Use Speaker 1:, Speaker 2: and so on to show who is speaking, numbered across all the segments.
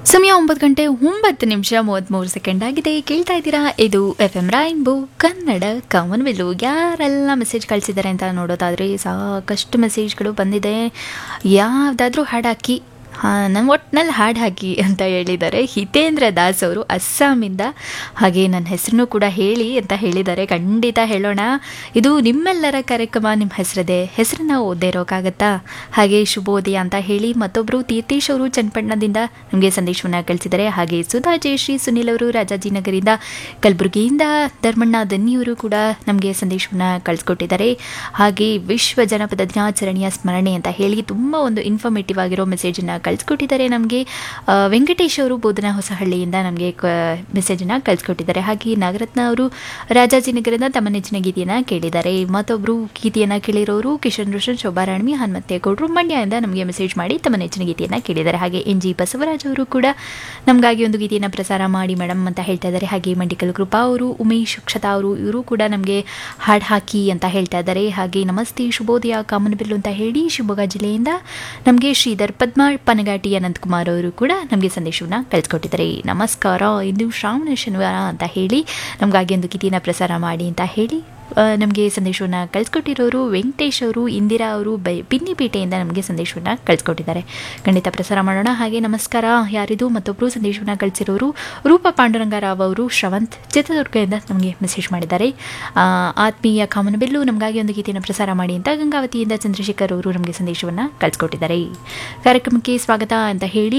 Speaker 1: ಸಮಯ ಒಂಬತ್ತು ಗಂಟೆ ಒಂಬತ್ತು ನಿಮಿಷ ಮೂವತ್ತ್ಮೂರು ಸೆಕೆಂಡ್ ಆಗಿದೆ ಕೇಳ್ತಾ ಇದ್ದೀರಾ ಇದು ಎಫ್ ಎಂ ರೈನ್ಬೋ ಕನ್ನಡ ಕಾಮನ್ವೆಲ್ಲು ಯಾರೆಲ್ಲ ಮೆಸೇಜ್ ಕಳಿಸಿದ್ದಾರೆ ಅಂತ ನೋಡೋದಾದರೆ ಸಾಕಷ್ಟು ಮೆಸೇಜ್ಗಳು ಬಂದಿದೆ ಯಾವುದಾದ್ರೂ ಹಾಡು ಹಾಕಿ ಹಾಂ ನನ್ನ ಒಟ್ಟಿನಲ್ಲಿ ಹಾಡು ಹಾಕಿ ಅಂತ ಹೇಳಿದ್ದಾರೆ ಹಿತೇಂದ್ರ ದಾಸ್ ಅವರು ಅಸ್ಸಾಮಿಂದ ಹಾಗೆ ನನ್ನ ಹೆಸರನ್ನು ಕೂಡ ಹೇಳಿ ಅಂತ ಹೇಳಿದ್ದಾರೆ ಖಂಡಿತ ಹೇಳೋಣ ಇದು ನಿಮ್ಮೆಲ್ಲರ ಕಾರ್ಯಕ್ರಮ ನಿಮ್ಮ ಹೆಸರಿದೆ ಹೆಸರನ್ನ ಓದೇ ಇರೋಕ್ಕಾಗತ್ತಾ ಹಾಗೆ ಶುಭೋದಯ ಅಂತ ಹೇಳಿ ಮತ್ತೊಬ್ಬರು ತೀರ್ಥೇಶ್ ಅವರು ಚನ್ನಪಟ್ಟಣದಿಂದ ನಮಗೆ ಸಂದೇಶವನ್ನು ಕಳಿಸಿದ್ದಾರೆ ಹಾಗೆ ಸುಧಾ ಜಯಶ್ರೀ ಸುನಿಲ್ ಅವರು ರಾಜಾಜಿನಗರಿಂದ ಕಲಬುರಗಿಯಿಂದ ಧರ್ಮಣ್ಣ ದನ್ನಿಯವರು ಕೂಡ ನಮಗೆ ಸಂದೇಶವನ್ನು ಕಳಿಸ್ಕೊಟ್ಟಿದ್ದಾರೆ ಹಾಗೆ ವಿಶ್ವ ಜನಪದ ದಿನಾಚರಣೆಯ ಸ್ಮರಣೆ ಅಂತ ಹೇಳಿ ತುಂಬ ಒಂದು ಇನ್ಫಾರ್ಮೇಟಿವ್ ಆಗಿರೋ ಮೆಸೇಜನ್ನು ಕಳಿಸ್ಕೊಟ್ಟಿದ್ದಾರೆ ನಮಗೆ ವೆಂಕಟೇಶ್ ಅವರು ಬೋಧನಾ ಹೊಸಹಳ್ಳಿಯಿಂದ ನಮಗೆ ಮೆಸೇಜನ್ನು ಕಳಿಸ್ಕೊಟ್ಟಿದ್ದಾರೆ ಹಾಗೆ ನಾಗರತ್ನ ಅವರು ರಾಜಾಜಿನಗರದಿಂದ ತಮ್ಮ ನೆಚ್ಚಿನ ಗೀತೆಯನ್ನು ಕೇಳಿದ್ದಾರೆ ಮತ್ತೊಬ್ಬರು ಗೀತೆಯನ್ನು ಕೇಳಿರೋರು ಕಿಶನ್ ರೋಷನ್ ಶೋಭಾರಾಣಿ ಹನುಮಂತೇಗೌಡರು ಮಂಡ್ಯದಿಂದ ನಮಗೆ ಮೆಸೇಜ್ ಮಾಡಿ ತಮ್ಮ ನೆಚ್ಚಿನ ಗೀತೆಯನ್ನು ಕೇಳಿದ್ದಾರೆ ಹಾಗೆ ಎನ್ ಜಿ ಬಸವರಾಜ್ ಅವರು ಕೂಡ ನಮಗಾಗಿ ಒಂದು ಗೀತೆಯನ್ನು ಪ್ರಸಾರ ಮಾಡಿ ಮೇಡಮ್ ಅಂತ ಹೇಳ್ತಾ ಇದ್ದಾರೆ ಹಾಗೆ ಮಂಡಿಕಲ್ ಕೃಪಾ ಅವರು ಉಮೇಶ್ ಕ್ಷತಾ ಅವರು ಇವರು ಕೂಡ ನಮಗೆ ಹಾಡು ಹಾಕಿ ಅಂತ ಹೇಳ್ತಾ ಇದ್ದಾರೆ ಹಾಗೆ ನಮಸ್ತೆ ಶುಭೋದಯ ಕಾಮನಬಿಲ್ಲು ಅಂತ ಹೇಳಿ ಶಿವಮೊಗ್ಗ ಜಿಲ್ಲೆಯಿಂದ ನಮಗೆ ಶ್ರೀಧರ್ ಪದ್ಮ ಪನಗಾಟಿ ಅನಂತಕುಮಾರ್ ಅವರು ಕೂಡ ನಮಗೆ ಸಂದೇಶವನ್ನು ಕಳಿಸ್ಕೊಟ್ಟಿದ್ದಾರೆ ನಮಸ್ಕಾರ ಇಂದು ಶ್ರಾವಣ ಶನಿವಾರ ಅಂತ ಹೇಳಿ ನಮಗಾಗಿ ಒಂದು ಗೀತೆಯನ್ನು ಪ್ರಸಾರ ಮಾಡಿ ಅಂತ ಹೇಳಿ ನಮಗೆ ಸಂದೇಶವನ್ನು ಕಳಿಸ್ಕೊಟ್ಟಿರೋರು ವೆಂಕಟೇಶ್ ಅವರು ಇಂದಿರಾ ಅವರು ಬೈ ಪಿನ್ನಿಪೇಟೆಯಿಂದ ನಮಗೆ ಸಂದೇಶವನ್ನು ಕಳಿಸ್ಕೊಟ್ಟಿದ್ದಾರೆ ಖಂಡಿತ ಪ್ರಸಾರ ಮಾಡೋಣ ಹಾಗೆ ನಮಸ್ಕಾರ ಯಾರಿದು ಮತ್ತೊಬ್ಬರು ಸಂದೇಶವನ್ನು ಕಳಿಸಿರೋರು ರೂಪ ಪಾಂಡುರಂಗರಾವ್ ಅವರು ಶ್ರವಂತ್ ಚಿತ್ರದುರ್ಗದಿಂದ ನಮಗೆ ಮೆಸೇಜ್ ಮಾಡಿದ್ದಾರೆ ಆ, ಆತ್ಮೀಯ ಕಾಮನಬಿಲ್ಲು ನಮಗಾಗಿ ಒಂದು ಗೀತೆಯನ್ನು ಪ್ರಸಾರ ಮಾಡಿ ಅಂತ ಗಂಗಾವತಿಯಿಂದ ಚಂದ್ರಶೇಖರ್ ಅವರು ನಮಗೆ ಸಂದೇಶವನ್ನು ಕಳಿಸ್ಕೊಟ್ಟಿದ್ದಾರೆ ಕಾರ್ಯಕ್ರಮಕ್ಕೆ ಸ್ವಾಗತ ಅಂತ ಹೇಳಿ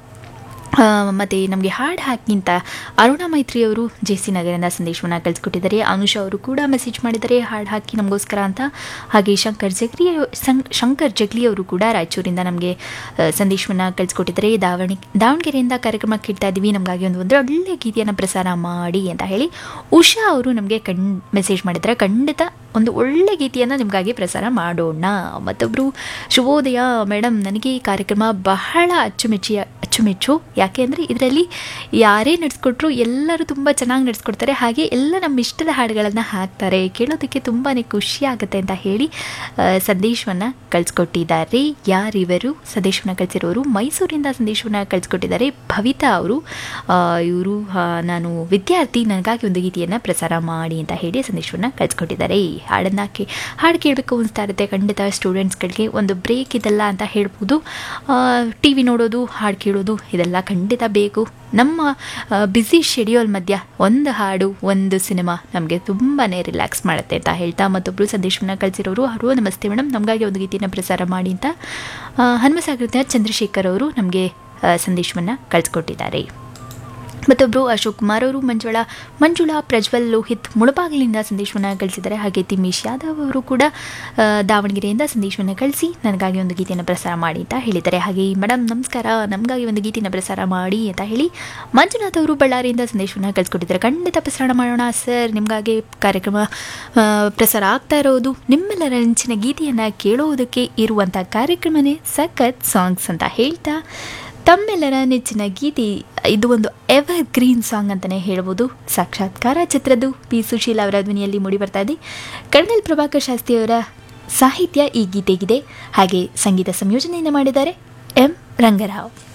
Speaker 1: ಆ, ಮತ್ತೆ ನಮಗೆ ಹಾಡು ಹಾಕಿಂತ ಅರುಣಾ ಮೈತ್ರಿ ಅವರು ಜೆ ಸಿ ನಗರದಿಂದ ಸಂದೇಶವನ್ನು ಕಳಿಸ್ಕೊಟ್ಟಿದ್ದಾರೆ ಅನುಷಾ ಅವರು ಕೂಡ ಮೆಸೇಜ್ ಮಾಡಿದ್ದಾರೆ ಹಾಡು ಹಾಕಿ ನಮಗೋಸ್ಕರ ಅಂತ ಹಾಗೆ ಶಂಕರ್ ಜಗ್ಲಿ ಸಂ- ಶಂಕರ್ ಜಗ್ಲಿ ಅವರು ಕೂಡ ರಾಯಚೂರಿಂದ ನಮಗೆ ಸಂದೇಶವನ್ನು ಕಳಿಸ್ಕೊಟ್ಟಿದ್ದಾರೆ ದಾವಣಿ ದಾವಣಗೆರೆಯಿಂದ ಕಾರ್ಯಕ್ರಮ ಕೇಳ್ತಾ ಇದ್ದೀವಿ ನಮಗಾಗಿ ಒಂದು ಒಂದು ಒಳ್ಳೆ ಗೀತೆಯನ್ನು ಪ್ರಸಾರ ಮಾಡಿ ಅಂತ ಹೇಳಿ ಉಷಾ ಅವರು ನಮಗೆ ಕಣ್ ಮೆಸೇಜ್ ಮಾಡಿದ್ದಾರೆ ಖಂಡಿತ ಒಂದು ಒಳ್ಳೆ ಗೀತೆಯನ್ನು ನಿಮಗಾಗಿ ಪ್ರಸಾರ ಮಾಡೋಣ ಮತ್ತೊಬ್ಬರು ಶುಭೋದಯ ಮೇಡಮ್ ನನಗೆ ಈ ಕಾರ್ಯಕ್ರಮ ಬಹಳ ಅಚ್ಚುಮೆಚ್ಚಿಯ ಅಚ್ಚುಮೆಚ್ಚು ಯಾಕೆ ಅಂದರೆ ಇದರಲ್ಲಿ ಯಾರೇ ನಡೆಸ್ಕೊಟ್ರು ಎಲ್ಲರೂ ತುಂಬ ಚೆನ್ನಾಗಿ ನಡೆಸ್ಕೊಡ್ತಾರೆ ಹಾಗೆ ಎಲ್ಲ ನಮ್ಮ ಇಷ್ಟದ ಹಾಡುಗಳನ್ನು ಹಾಕ್ತಾರೆ ಕೇಳೋದಕ್ಕೆ ತುಂಬಾ ಖುಷಿ ಆಗುತ್ತೆ ಅಂತ ಹೇಳಿ ಸಂದೇಶವನ್ನು ಕಳಿಸ್ಕೊಟ್ಟಿದ್ದಾರೆ ಯಾರಿವರು ಸಂದೇಶವನ್ನು ಕಳಿಸಿರೋರು ಮೈಸೂರಿಂದ ಸಂದೇಶವನ್ನು ಕಳಿಸ್ಕೊಟ್ಟಿದ್ದಾರೆ ಭವಿತಾ ಅವರು ಇವರು ನಾನು ವಿದ್ಯಾರ್ಥಿ ನನಗಾಗಿ ಒಂದು ಗೀತೆಯನ್ನು ಪ್ರಸಾರ ಮಾಡಿ ಅಂತ ಹೇಳಿ ಸಂದೇಶವನ್ನು ಕಳಿಸ್ಕೊಟ್ಟಿದ್ದಾರೆ ಹಾಡನ್ನು ಕೇ ಹಾಡು ಕೇಳಬೇಕು ಅನಿಸ್ತಾ ಇರುತ್ತೆ ಖಂಡಿತ ಸ್ಟೂಡೆಂಟ್ಸ್ಗಳಿಗೆ ಒಂದು ಬ್ರೇಕ್ ಇದೆಲ್ಲ ಅಂತ ಹೇಳ್ಬೋದು ಟಿ ವಿ ನೋಡೋದು ಹಾಡು ಕೇಳೋದು ಇದೆಲ್ಲ ಖಂಡಿತ ಬೇಕು ನಮ್ಮ ಬ್ಯುಸಿ ಶೆಡ್ಯೂಲ್ ಮಧ್ಯ ಒಂದು ಹಾಡು ಒಂದು ಸಿನಿಮಾ ನಮಗೆ ತುಂಬಾ ರಿಲ್ಯಾಕ್ಸ್ ಮಾಡುತ್ತೆ ಅಂತ ಹೇಳ್ತಾ ಮತ್ತೊಬ್ಬರು ಸಂದೇಶವನ್ನು ಕಳಿಸಿರೋರು ಅವರು ನಮಸ್ತೆ ಮೇಡಮ್ ನಮಗಾಗಿ ಒಂದು ಗೀತೆಯನ್ನು ಪ್ರಸಾರ ಮಾಡಿ ಅಂತ ಆ, ಹನುಮಸಾಗರದ ಚಂದ್ರಶೇಖರ್ ಅವರು ನಮಗೆ ಸಂದೇಶವನ್ನು ಕಳಿಸ್ಕೊಟ್ಟಿದ್ದಾರೆ ಮತ್ತೊಬ್ಬರು ಅಶೋಕ್ ಕುಮಾರ್ ಅವರು ಮಂಜುಳಾ ಮಂಜುಳಾ ಪ್ರಜ್ವಲ್ ಲೋಹಿತ್ ಮುಳಬಾಗಿಲಿಂದ ಸಂದೇಶವನ್ನು ಕಳಿಸಿದ್ದಾರೆ ಹಾಗೆ ತಿಮ್ಮೀಶ್ ಯಾದವ್ ಅವರು ಕೂಡ ಆ, ದಾವಣಗೆರೆಯಿಂದ ಸಂದೇಶವನ್ನು ಕಳಿಸಿ ನನಗಾಗಿ ಒಂದು ಗೀತೆಯನ್ನು ಪ್ರಸಾರ ಮಾಡಿ ಅಂತ ಹೇಳಿದ್ದಾರೆ ಹಾಗೆ ಮೇಡಮ್ ನಮಸ್ಕಾರ ನಮಗಾಗಿ ಒಂದು ಗೀತೆಯನ್ನು ಪ್ರಸಾರ ಮಾಡಿ ಅಂತ ಹೇಳಿ ಮಂಜುನಾಥ್ ಅವರು ಬಳ್ಳಾರಿಯಿಂದ ಸಂದೇಶವನ್ನು ಕಳಿಸ್ಕೊಟ್ಟಿದ್ದಾರೆ ಖಂಡಿತ ಪ್ರಸಾರ ಮಾಡೋಣ ಸರ್ ನಿಮಗಾಗಿ ಕಾರ್ಯಕ್ರಮ ಆ, ಪ್ರಸಾರ ಆಗ್ತಾ ಇರೋದು ನಿಮ್ಮೆಲ್ಲರ ನೆಂಚಿನ ಗೀತೆಯನ್ನು ಕೇಳೋದಕ್ಕೆ ಇರುವಂಥ ಕಾರ್ಯಕ್ರಮನೇ ಸಖತ್ ಸಾಂಗ್ಸ್ ಅಂತ ಹೇಳ್ತಾ ತಮ್ಮೆಲ್ಲರ ನೆಚ್ಚಿನ ಗೀತೆ ಇದು ಒಂದು ಎವರ್ ಗ್ರೀನ್ ಸಾಂಗ್ ಅಂತಲೇ ಹೇಳ್ಬೋದು ಸಾಕ್ಷಾತ್ಕಾರ ಚಿತ್ರದ್ದು ಪಿ ಸುಶೀಲ್ ಅವರ ಧ್ವನಿಯಲ್ಲಿ ಮೂಡಿ ಬರ್ತಾ ಇದೆ ಕರ್ನಲ್ ಪ್ರಭಾಕರ್ ಶಾಸ್ತ್ರಿ ಅವರ ಸಾಹಿತ್ಯ ಈ ಗೀತೆಗಿದೆ ಹಾಗೆ ಸಂಗೀತ ಸಂಯೋಜನೆಯನ್ನು ಮಾಡಿದ್ದಾರೆ ಎಂ ರಂಗರಾವ್